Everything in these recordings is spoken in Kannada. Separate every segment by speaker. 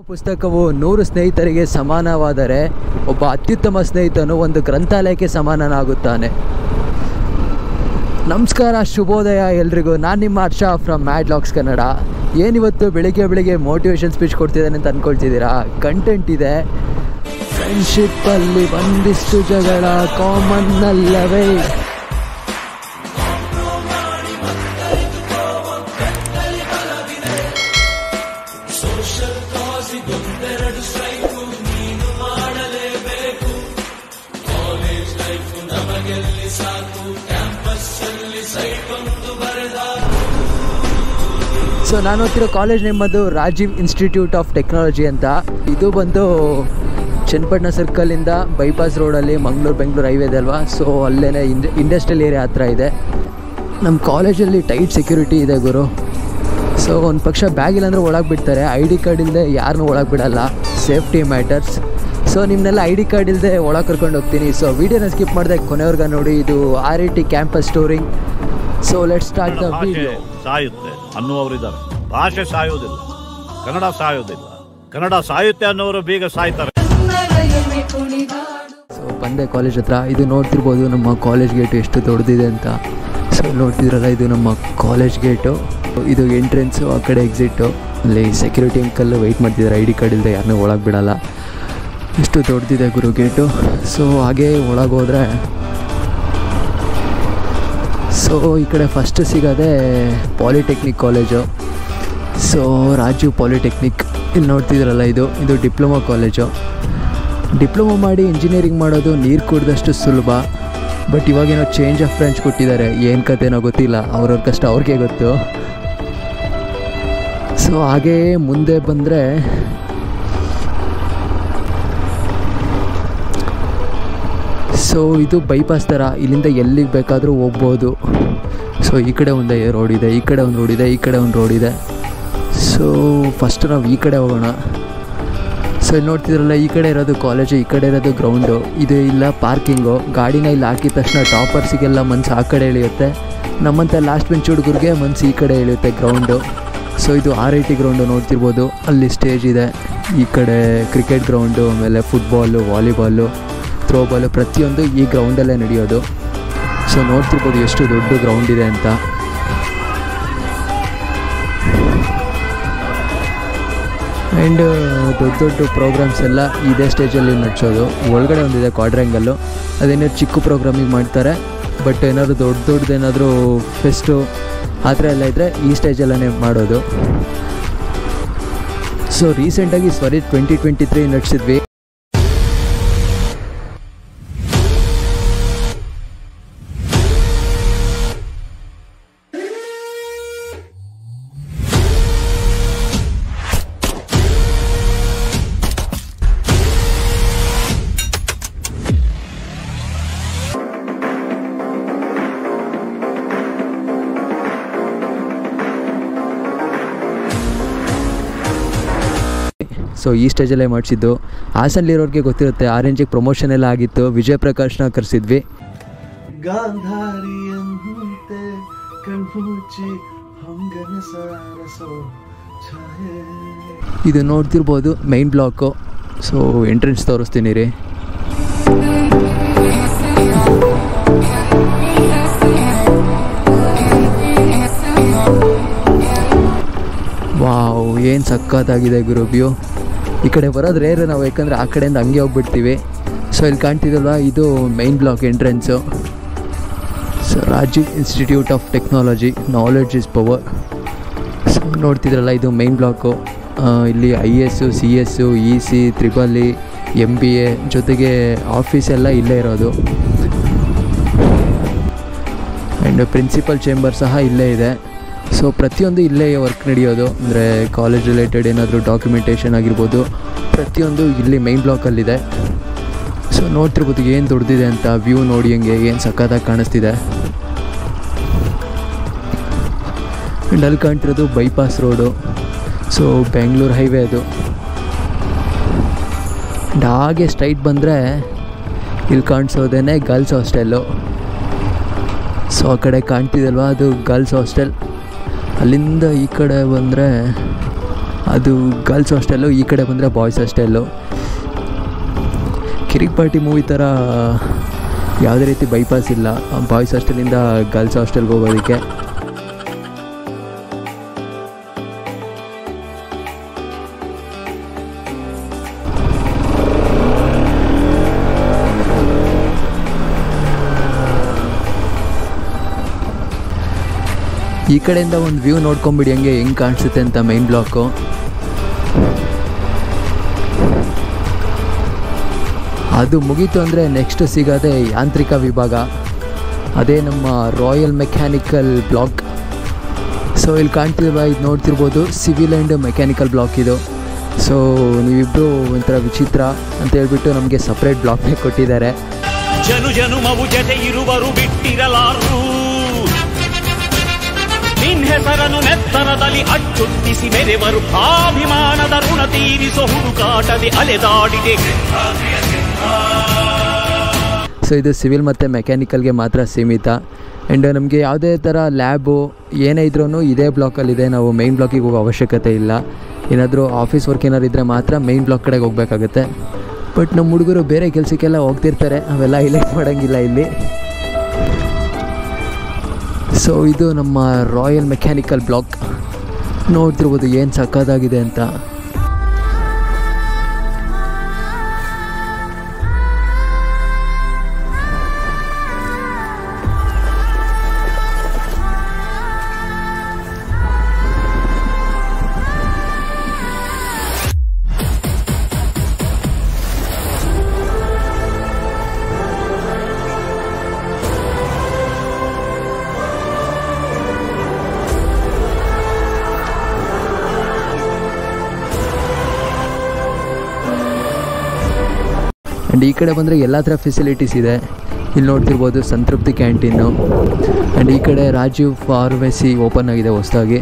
Speaker 1: ಪುಸ್ತಕವು ನೂರು ಸ್ನೇಹಿತರಿಗೆ ಸಮಾನವಾದರೆ ಒಬ್ಬ ಅತ್ಯುತ್ತಮ ಸ್ನೇಹಿತನು ಒಂದು ಗ್ರಂಥಾಲಯಕ್ಕೆ ಸಮಾನನಾಗುತ್ತಾನೆ ನಮಸ್ಕಾರ ಶುಭೋದಯ ಎಲ್ರಿಗೂ ನಾನು ನಿಮ್ಮ Harsha from Mad Locks Kannada ಏನಿವತ್ತು ಬೆಳಿಗ್ಗೆ ಬೆಳಿಗ್ಗೆ ಮೋಟಿವೇಶನ್ ಸ್ಪೀಚ್ ಕೊಡ್ತಿದ್ದಾನೆ ಅಂತ ಅಂದ್ಕೊಳ್ತಿದ್ದೀರಾ ಕಂಟೆಂಟ್ ಇದೆ ಫ್ರೆಂಡ್ಶಿಪ್ಪಲ್ಲಿ ಒಂದಿಷ್ಟು ಜಗಳ ಕಾಮನ್ ಅಲ್ಲವೇ ಸೊ ನಾನು ಓದ್ತಿರೋ ಕಾಲೇಜ್ ನಿಮ್ಮದು ರಾಜೀವ್ ಇನ್ಸ್ಟಿಟ್ಯೂಟ್ ಆಫ್ ಟೆಕ್ನಾಲಜಿ ಅಂತ ಇದು ಬಂದು ಚನ್ನಪಟ್ಟಣ ಸರ್ಕಲಿಂದ ಬೈಪಾಸ್ ರೋಡಲ್ಲಿ ಮಂಗಳೂರು ಬೆಂಗಳೂರು ಹೈವೇ ಇದೆ ಅಲ್ವಾ ಸೊ ಅಲ್ಲೇ ಇಂಡ ಇಂಡಸ್ಟ್ರಿಯಲ್ ಏರಿಯಾ ಹತ್ರ ಇದೆ ನಮ್ಮ ಕಾಲೇಜಲ್ಲಿ ಟೈಟ್ ಸೆಕ್ಯೂರಿಟಿ ಇದೆ ಗುರು ಸೊ ಒಂದು ಪಕ್ಷ ಬ್ಯಾಗ್ ಇಲ್ಲಾಂದ್ರೆ ಒಳಗೆ ಬಿಡ್ತಾರೆ ಐ ಡಿ ಕಾರ್ಡ್ ಇಲ್ಲದೆ ಯಾರನ್ನೂ ಒಳಗೆ ಬಿಡಲ್ಲ ಸೇಫ್ಟಿ ಮ್ಯಾಟರ್ಸ್ ಸೊ ನಿಮ್ಮನ್ನೆಲ್ಲ ಐ ಡಿ ಕಾರ್ಡ್ ಇಲ್ಲದೆ ಒಳಗೆ ಕರ್ಕೊಂಡು ಹೋಗ್ತೀನಿ ಸೊ ವೀಡಿಯೋನ ಸ್ಕಿಪ್ ಮಾಡಿದೆ ಕೊನೆವರ್ಗ ನೋಡಿ ಇದು R I T campus storing so let start the
Speaker 2: ಭಾಷೆ
Speaker 1: ವಿಡಿಯೋ
Speaker 2: ಸಾಯುತ್ತೆ ಅನ್ನುವವರಿದ್ದಾರೆ ಭಾಷೆ ಸಾಯುವುದಿಲ್ಲ ಕನ್ನಡ ಸಾಯುವುದಿಲ್ಲ ಕನ್ನಡ ಸಾಯುತ್ತೆ ಅನ್ನೋರು ಬೇಗ ಸಾಯ್ತಾರೆ
Speaker 3: ಕನ್ನಡಯೊಮ್ಮೆ ಕುಣಿದಾಡು
Speaker 1: ಸೊ ಬಂದೆ ಕಾಲೇಜ್ ಹತ್ರ ಇದು ನೋಡ್ತಿರ್ಬೋದು ನಮ್ಮ ಕಾಲೇಜ್ ಗೇಟ್ ಎಷ್ಟು ದೊಡ್ಡದಿದೆ ಅಂತ ಸೊ ನೋಡ್ತಿದ್ರಲ್ಲ ಇದು ನಮ್ಮ ಕಾಲೇಜ್ ಗೇಟು ಇದು ಎಂಟ್ರೆನ್ಸು ಆ ಕಡೆ ಎಕ್ಸಿಟ್ಟು ಅಲ್ಲಿ ಸೆಕ್ಯೂರಿಟಿ ಅಂಕಲ್ ವೆಯ್ಟ್ ಮಾಡ್ತಿದ್ದಾರೆ ಐ ಡಿ ಕಾರ್ಡ್ ಇಲ್ಲದೆ ಯಾರನ್ನೂ ಒಳಗೆ ಬಿಡಲ್ಲ ಎಷ್ಟು ದೊಡ್ಡದಿದೆ ಗುರು ಗೇಟು ಸೊ ಹಾಗೇ ಒಳಗೆ ಹೋದರೆ ಸೊ ಈ ಕಡೆ ಫಸ್ಟ್ ಸಿಗೋದೆ polytechnic college so Rajiv polytechnic ಇಲ್ಲಿ ನೋಡ್ತಿದ್ರಲ್ಲ ಇದು ಇದು ಡಿಪ್ಲೊಮಾ ಕಾಲೇಜು ಡಿಪ್ಲೊಮಾ ಮಾಡಿ ಇಂಜಿನಿಯರಿಂಗ್ ಮಾಡೋದು ನೀರು ಕುಡ್ದಷ್ಟು ಸುಲಭ ಬಟ್ ಇವಾಗೇನೋ ಚೇಂಜ್ ಆಫ್ ಬ್ರಾಂಚ್ ಕೊಟ್ಟಿದ್ದಾರೆ ಏನು ಕತೆನೋ ಗೊತ್ತಿಲ್ಲ ಅವ್ರವ್ರ ಕಷ್ಟ ಅವ್ರಿಗೆ ಗೊತ್ತು ಸೊ ಹಾಗೇ ಮುಂದೆ ಬಂದರೆ ಸೊ ಇದು ಬೈಪಾಸ್ ಥರ ಇಲ್ಲಿಂದ ಎಲ್ಲಿಗೆ ಬೇಕಾದರೂ ಹೋಗ್ಬೋದು ಸೊ ಈ ಕಡೆ ಒಂದು ರೋಡ್ ಇದೆ ಈ ಕಡೆ ಒಂದು ರೋಡ್ ಇದೆ ಈ ಕಡೆ ಒಂದು ರೋಡ್ ಇದೆ ಸೊ ಫಸ್ಟ್ ನಾವು ಈ ಕಡೆ ಹೋಗೋಣ ಸೊ ಇಲ್ಲಿ ನೋಡ್ತಿದ್ರಲ್ಲ ಈ ಕಡೆ ಇರೋದು ಕಾಲೇಜು ಈ ಕಡೆ ಇರೋದು ಗ್ರೌಂಡು ಇದು ಇಲ್ಲ ಪಾರ್ಕಿಂಗು ಗಾಡಿನ ಇಲ್ಲಿ ಹಾಕಿದ ತಕ್ಷಣ ಟಾಪರ್ಸಿಗೆಲ್ಲ ಮನ್ಸು ಆ ಕಡೆ ಇಳಿಯುತ್ತೆ ನಮ್ಮಂಥ ಲಾಸ್ಟ್ ಬೆಂಚ್ ಹುಡುಗರಿಗೆ ಮನ್ಸು ಈ ಕಡೆ ಇಳಿಯುತ್ತೆ ಗ್ರೌಂಡು ಸೊ ಇದು ಆರ್ ಐ ಟಿ ಗ್ರೌಂಡು ನೋಡ್ತಿರ್ಬೋದು ಅಲ್ಲಿ ಸ್ಟೇಜ್ ಇದೆ ಈ ಕಡೆ ಕ್ರಿಕೆಟ್ ಗ್ರೌಂಡು ಆಮೇಲೆ ಫುಟ್ಬಾಲು ವಾಲಿಬಾಲು ಥ್ರೋಬಾಲು ಪ್ರತಿಯೊಂದು ಈ ಗ್ರೌಂಡಲ್ಲೇ ನಡೆಯೋದು ಸೊ ನೋಡ್ತಿರ್ಬೋದು ಎಷ್ಟು ದೊಡ್ಡ ಗ್ರೌಂಡ್ ಇದೆ ಅಂತ ಆ್ಯಂಡ್ ದೊಡ್ಡ ದೊಡ್ಡ ಪ್ರೋಗ್ರಾಮ್ಸ್ ಎಲ್ಲ ಇದೇ ಸ್ಟೇಜಲ್ಲಿ ನಡೆಸೋದು ಒಳಗಡೆ ಒಂದಿದೆ ಕ್ವಾಡ್ರಂಗಲ್ಲು ಅದೇನೋ ಚಿಕ್ಕ ಪ್ರೋಗ್ರಾಮಿಗೆ ಮಾಡ್ತಾರೆ ಬಟ್ ಏನಾದರೂ ದೊಡ್ಡ ದೊಡ್ಡದೇನಾದರೂ ಫೆಸ್ಟು ಆ ಥರ ಎಲ್ಲ ಇದ್ದರೆ ಈ ಸ್ಟೇಜಲ್ಲೇ ಮಾಡೋದು ಸೊ ರೀಸೆಂಟಾಗಿ ಸ್ವರಿ ಟ್ವೆಂಟಿ ಟ್ವೆಂಟಿ ತ್ರೀ ನಡೆಸಿದ್ವಿ ಸೊ ಈ ಸ್ಟೇಜಲ್ಲೇ ಮಾಡಿಸಿದ್ದು ಹಾಸನಲ್ಲಿರೋರಿಗೆ ಗೊತ್ತಿರುತ್ತೆ ಆರೆಂಜಿಗೆ ಪ್ರಮೋಷನ್ ಎಲ್ಲ ಆಗಿತ್ತು ವಿಜಯ್ ಪ್ರಕಾಶ್ನ ಕರೆಸಿದ್ವಿ
Speaker 4: ಗಾಂಧಾರಿಯಂತೆ ಕಣ್ಮುಚ್ಚಿ ಹೊಂಗನಸಾರಸೋ ಛಾಯೆ
Speaker 1: ಇದು ನೋಡ್ತಿರ್ಬೋದು ಮೈನ್ ಬ್ಲಾಕು ಸೊ ಎಂಟ್ರೆನ್ಸ್ ತೋರಿಸ್ತೀನಿ ರೀ ವಾವ್ ಏನು ಸಖತ್ತಾಗಿದೆ ಗುರು ವ್ಯೂ ಈ ಕಡೆ ಬರೋದು ರೇರು ನಾವು ಯಾಕಂದರೆ ಆ ಕಡೆಯಿಂದ ಹಂಗೆ ಹೋಗ್ಬಿಡ್ತೀವಿ ಸೊ ಇಲ್ಲಿ ಕಾಣ್ತಿದ್ದಲ್ವ ಇದು main block entrance so Rajiv institute of technology knowledge is power so ನೋಡ್ತಿದ್ರಲ್ಲ ಇದು ಮೈನ್ ಬ್ಲಾಕು ಇಲ್ಲಿ I S C S E C triple E M B A ಜೊತೆಗೆ ಆಫೀಸ್ ಎಲ್ಲ ಇಲ್ಲೇ ಇರೋದು ಆ್ಯಂಡ್ ಪ್ರಿನ್ಸಿಪಲ್ ಚೇಂಬರ್ ಸಹ ಇಲ್ಲೇ ಇದೆ ಸೊ ಪ್ರತಿಯೊಂದು ಇಲ್ಲೇ ವರ್ಕ್ ನಡೆಯೋದು ಅಂದರೆ ಕಾಲೇಜ್ ರಿಲೇಟೆಡ್ ಏನಾದರೂ ಡಾಕ್ಯುಮೆಂಟೇಷನ್ ಆಗಿರ್ಬೋದು ಪ್ರತಿಯೊಂದು ಇಲ್ಲಿ ಮೈನ್ ಬ್ಲಾಕಲ್ಲಿದೆ ಸೊ ನೋಡ್ತಿರ್ಬೋದು ಏನು ದೊಡ್ಡದಿದೆ ಅಂತ ವ್ಯೂ ನೋಡಿ ಹಂಗೆ ಏನು ಸಖತ್ತಾಗಿ ಕಾಣಿಸ್ತಿದೆ ಆ್ಯಂಡ್ ಅಲ್ಲಿ ಕಾಣ್ತಿರೋದು bypass road so Bengaluru highway ಅದು ಆ್ಯಂಡ್ ಹಾಗೆ ಸ್ಟ್ರೈಟ್ ಬಂದರೆ ಇಲ್ಲಿ ಕಾಣಿಸೋದೇನೆ ಗರ್ಲ್ಸ್ ಹಾಸ್ಟೆಲ್ಲು ಸೊ ಆ ಕಡೆ ಕಾಣ್ತಿದಲ್ವ ಅದು ಗರ್ಲ್ಸ್ ಹಾಸ್ಟೆಲ್ ಅಲ್ಲಿಂದ ಈ ಕಡೆ ಬಂದರೆ ಅದು ಗರ್ಲ್ಸ್ ಹಾಸ್ಟೆಲ್ಲು ಈ ಕಡೆ ಬಂದರೆ boys hostel Kirik Party movie ಥರ ಯಾವುದೇ ರೀತಿ ಬೈಪಾಸ್ ಇಲ್ಲ ಬಾಯ್ಸ್ ಹಾಸ್ಟೆಲಿಂದ ಗರ್ಲ್ಸ್ ಹಾಸ್ಟೆಲ್ಗೆ ಹೋಗೋದಕ್ಕೆ ಈ ಕಡೆಯಿಂದ ಒಂದು ವ್ಯೂ ನೋಡ್ಕೊಂಬಿಡಿ ಹಂಗೆ ಹೆಂಗೆ ಕಾಣಿಸುತ್ತೆ ಅಂತ ಮೈನ್ ಬ್ಲಾಕು ಅದು ಮುಗೀತು ಅಂದರೆ ನೆಕ್ಸ್ಟ್ ಸಿಗೋದೇ ಯಾಂತ್ರಿಕ ವಿಭಾಗ ಅದೇ ನಮ್ಮ ರಾಯಲ್ ಮೆಕ್ಯಾನಿಕಲ್ ಬ್ಲಾಕ್ ಸೊ ಇಲ್ಲಿ ಕಾಣ್ತಿಲ್ವಾ ಇದು ನೋಡ್ತಿರ್ಬೋದು ಸಿವಿಲ್ ಆ್ಯಂಡ್ ಮೆಕ್ಯಾನಿಕಲ್ ಬ್ಲಾಕ್ ಇದು ಸೊ ನೀವಿಬ್ಬರು ಒಂಥರ ವಿಚಿತ್ರ ಅಂತ ಹೇಳ್ಬಿಟ್ಟು ನಮಗೆ ಸಪ್ರೇಟ್ ಬ್ಲಾಕ್ನೇ ಕೊಟ್ಟಿದ್ದಾರೆ
Speaker 5: ಜನು ಜನುಮವು ಜತೆ ಇರುವರು ಬಿಟ್ಟಿರಲಾರು ನಿನ್ ಹೆಸರನ್ನು ನೆತ್ತರದಲ್ಲಿ ಅಚ್ಚೊತ್ತಿಸಿ ಮೆರೆವರು ಅಭಿಮಾನದ ಋಣ ತೀರಿಸೋ ಹುಡುಕಾಟದೆ ಅಲೆದಾಡಿದೆ
Speaker 1: ಸೊ ಇದು ಸಿವಿಲ್ ಮತ್ತು ಮೆಕ್ಯಾನಿಕಲ್ಗೆ ಮಾತ್ರ ಸೀಮಿತ ಆ್ಯಂಡ್ ನಮಗೆ ಯಾವುದೇ ಥರ ಲ್ಯಾಬು ಏನೇ ಇದ್ರೂ ಇದೇ ಬ್ಲಾಕಲ್ಲಿದೆ ನಾವು ಮೈನ್ ಬ್ಲಾಕಿಗೆ ಹೋಗೋ ಅವಶ್ಯಕತೆ ಇಲ್ಲ ಏನಾದರೂ ಆಫೀಸ್ ವರ್ಕ್ ಏನಾದ್ರು ಇದ್ದರೆ ಮಾತ್ರ ಮೈನ್ ಬ್ಲಾಕ್ ಕಡೆಗೆ ಹೋಗಬೇಕಾಗುತ್ತೆ ಬಟ್ ನಮ್ಮ ಹುಡುಗರು ಬೇರೆ ಕೆಲಸಕ್ಕೆಲ್ಲ ಹೋಗ್ತಿರ್ತಾರೆ ಅವೆಲ್ಲ ಹೈಲೈಟ್ ಮಾಡೋಂಗಿಲ್ಲ ಇಲ್ಲಿ ಸೊ ಇದು ನಮ್ಮ ರಾಯಲ್ ಮೆಕ್ಯಾನಿಕಲ್ ಬ್ಲಾಕ್ ನೋಡ್ತಿರ್ಬೋದು ಏನು ಸಕ್ಕತ್ತಾಗಿದೆ ಅಂತ ಆ್ಯಂಡ್ ಈ ಕಡೆ ಬಂದರೆ ಎಲ್ಲ ಥರ ಫೆಸಿಲಿಟೀಸ್ ಇದೆ ಇಲ್ಲಿ ನೋಡ್ತಿರ್ಬೋದು ಸಂತೃಪ್ತಿ ಕ್ಯಾಂಟೀನು ಆ್ಯಂಡ್ ಈ ಕಡೆ ರಾಜೀವ್ ಫಾರ್ಮೆಸಿ ಓಪನ್ ಆಗಿದೆ ಹೊಸದಾಗಿ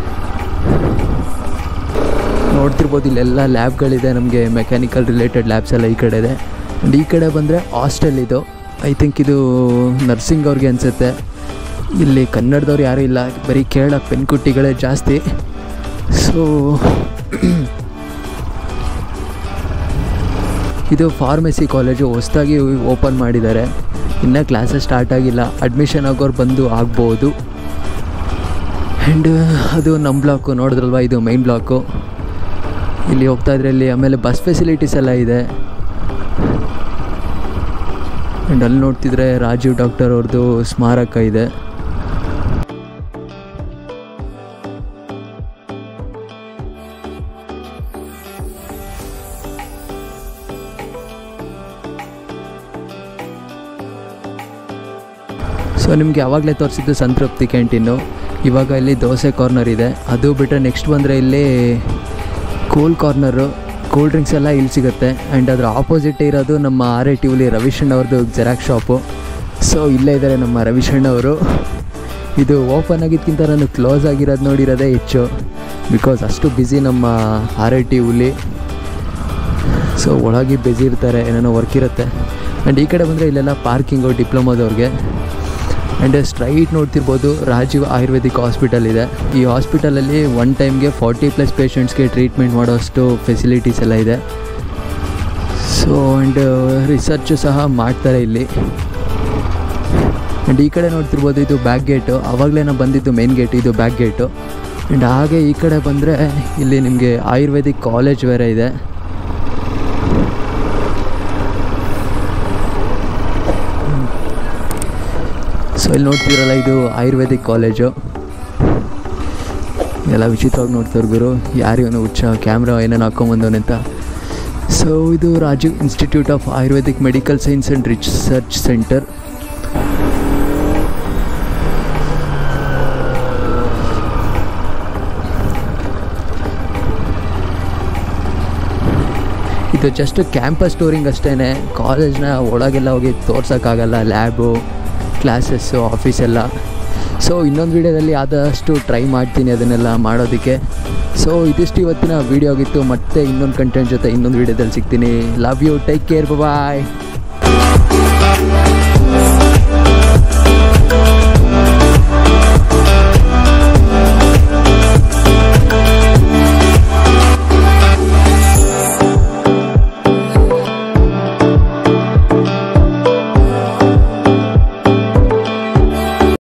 Speaker 1: ನೋಡ್ತಿರ್ಬೋದು ಇಲ್ಲೆಲ್ಲ ಲ್ಯಾಬ್ಗಳಿದೆ ನಮಗೆ ಮೆಕ್ಯಾನಿಕಲ್ ರಿಲೇಟೆಡ್ ಲ್ಯಾಬ್ಸ್ ಎಲ್ಲ ಈ ಕಡೆ ಇದೆ ಆ್ಯಂಡ್ ಈ ಕಡೆ ಬಂದರೆ ಹಾಸ್ಟೆಲ್ ಇದು ಐ ಥಿಂಕ್ ಇದು ನರ್ಸಿಂಗ್ ಅವ್ರಿಗೆ ಅನಿಸುತ್ತೆ ಇಲ್ಲಿ ಕನ್ನಡದವ್ರು ಯಾರೂ ಇಲ್ಲ ಬರೀ ಕೇರಳ ಪೆನ್ಕುಟ್ಟಿಗಳೇ ಜಾಸ್ತಿ ಸೊ ಇದು ಫಾರ್ಮಸಿ ಕಾಲೇಜು ಹೊಸದಾಗಿ ಓಪನ್ ಮಾಡಿದ್ದಾರೆ ಇನ್ನೂ ಕ್ಲಾಸಸ್ ಸ್ಟಾರ್ಟ್ ಆಗಿಲ್ಲ ಅಡ್ಮಿಷನ್ ಆಗೋರು ಬಂದು ಆಗ್ಬೋದು ಆ್ಯಂಡ್ ಅದು ನಮ್ಮ ಬ್ಲಾಕು ನೋಡಿದ್ರಲ್ವ ಇದು ಮೈನ್ ಬ್ಲಾಕು ಇಲ್ಲಿ ಹೋಗ್ತಾ ಇದ್ರೆ ಇಲ್ಲಿ ಆಮೇಲೆ ಬಸ್ ಫೆಸಿಲಿಟೀಸ್ ಎಲ್ಲ ಇದೆ ಆ್ಯಂಡ್ ಅಲ್ಲಿ ನೋಡ್ತಿದ್ರೆ ರಾಜೀವ್ ಡಾಕ್ಟರ್ ಅವ್ರದ್ದು ಸ್ಮಾರಕ ಇದೆ ಸೊ ನಿಮಗೆ ಆವಾಗಲೇ ತೋರಿಸಿದ್ದು ಸಂತೃಪ್ತಿ ಕ್ಯಾಂಟೀನು ಇವಾಗ ಇಲ್ಲಿ ದೋಸೆ ಕಾರ್ನರ್ ಇದೆ ಅದು ಬಿಟ್ಟರೆ ನೆಕ್ಸ್ಟ್ ಬಂದರೆ ಇಲ್ಲಿ ಕೂಲ್ ಕಾರ್ನರು ಕೂಲ್ ಡ್ರಿಂಕ್ಸ್ ಎಲ್ಲ ಇಲ್ಲಿ ಸಿಗುತ್ತೆ ಆ್ಯಂಡ್ ಅದರ ಆಪೋಸಿಟ್ ಇರೋದು ನಮ್ಮ ಆರ್ ಐ ಟಿ ಉಲಿ ರವಿಶಣ್ಣ ಅವ್ರದ್ದು ಜೆರಾಕ್ಸ್ ಶಾಪು ಸೊ ಇಲ್ಲೇ ಇದ್ದಾರೆ ನಮ್ಮ ರವಿಶಣ್ಣ ಅವರು ಇದು ಓಪನ್ ಆಗಿದ್ದಕ್ಕಿಂತ ನಾನು ಕ್ಲೋಸ್ ಆಗಿರೋದು ನೋಡಿರೋದೇ ಹೆಚ್ಚು ಬಿಕಾಸ್ ಅಷ್ಟು ಬ್ಯುಸಿ ನಮ್ಮ ಆರ್ ಐ ಟಿ ಹುಲಿ ಸೊ ಒಳಗೆ ಬ್ಯುಸಿ ಇರ್ತಾರೆ ಏನೇನೋ ವರ್ಕ್ ಇರುತ್ತೆ ಆ್ಯಂಡ್ ಈ ಕಡೆ ಬಂದರೆ ಇಲ್ಲೆಲ್ಲ ಪಾರ್ಕಿಂಗು ಡಿಪ್ಲೊಮೋದವ್ರಿಗೆ ಆ್ಯಂಡ್ ಸ್ಟ್ರೈಟ್ ನೋಡ್ತಿರ್ಬೋದು ರಾಜೀವ್ ಆಯುರ್ವೇದಿಕ್ ಹಾಸ್ಪಿಟಲ್ ಇದೆ ಈ ಹಾಸ್ಪಿಟಲಲ್ಲಿ ಒನ್ ಟೈಮ್ಗೆ ಫಾರ್ಟಿ ಪ್ಲಸ್ ಪೇಷಂಟ್ಸ್ಗೆ ಟ್ರೀಟ್ಮೆಂಟ್ ಮಾಡೋಷ್ಟು ಫೆಸಿಲಿಟೀಸ್ ಎಲ್ಲ ಇದೆ ಸೊ ಆ್ಯಂಡ್ ರಿಸರ್ಚು ಸಹ ಮಾಡ್ತಾರೆ ಇಲ್ಲಿ ಆ್ಯಂಡ್ ಈ ಕಡೆ ನೋಡ್ತಿರ್ಬೋದು ಇದು ಬ್ಯಾಕ್ ಗೇಟು ಆವಾಗಲೇ ನಾವು ಬಂದಿದ್ದು ಮೇನ್ ಗೇಟ್ ಇದು ಬ್ಯಾಕ್ ಗೇಟು ಆ್ಯಂಡ್ ಹಾಗೆ ಈ ಕಡೆ ಬಂದರೆ ಇಲ್ಲಿ ನಿಮಗೆ ಆಯುರ್ವೇದಿಕ್ ಕಾಲೇಜ್ ಬೇರೆ ಇದೆ ಸೊ ಇಲ್ಲಿ ನೋಡ್ತಿರಲ್ಲ ಇದು ಆಯುರ್ವೇದಿಕ್ ಕಾಲೇಜು ಎಲ್ಲ ವಿಚಿತ್ರವಾಗಿ ನೋಡ್ತಾರೆ ಗುರು ಯಾರು ಇವನು ಹುಚ್ಚ ಕ್ಯಾಮ್ರಾ ಏನೇನು ಹಾಕೊಂಬಂದವನೆ ಅಂತ ಸೊ ಇದು Rajiv institute of Ayurvedic medical science and research centre ಇದು ಜಸ್ಟ್ ಕ್ಯಾಂಪಸ್ ಟೂರಿಂಗ್ ಅಷ್ಟೇ ಕಾಲೇಜ್ನ ಒಳಗೆಲ್ಲ ಹೋಗಿ ತೋರ್ಸೋಕ್ಕಾಗಲ್ಲ ಲ್ಯಾಬು ಕ್ಲಾಸಸ್ಸು ಆಫೀಸೆಲ್ಲ ಸೊ ಇನ್ನೊಂದು ವೀಡಿಯೋದಲ್ಲಿ ಆದಷ್ಟು ಟ್ರೈ ಮಾಡ್ತೀನಿ ಅದನ್ನೆಲ್ಲ ಮಾಡೋದಕ್ಕೆ ಸೊ ಇದಿಷ್ಟು ಇವತ್ತಿನ ವೀಡಿಯೋ ಆಗಿತ್ತು ಮತ್ತೆ ಇನ್ನೊಂದು ಕಂಟೆಂಟ್ ಜೊತೆ ಇನ್ನೊಂದು ವೀಡಿಯೋದಲ್ಲಿ ಸಿಗ್ತೀನಿ love you take care bye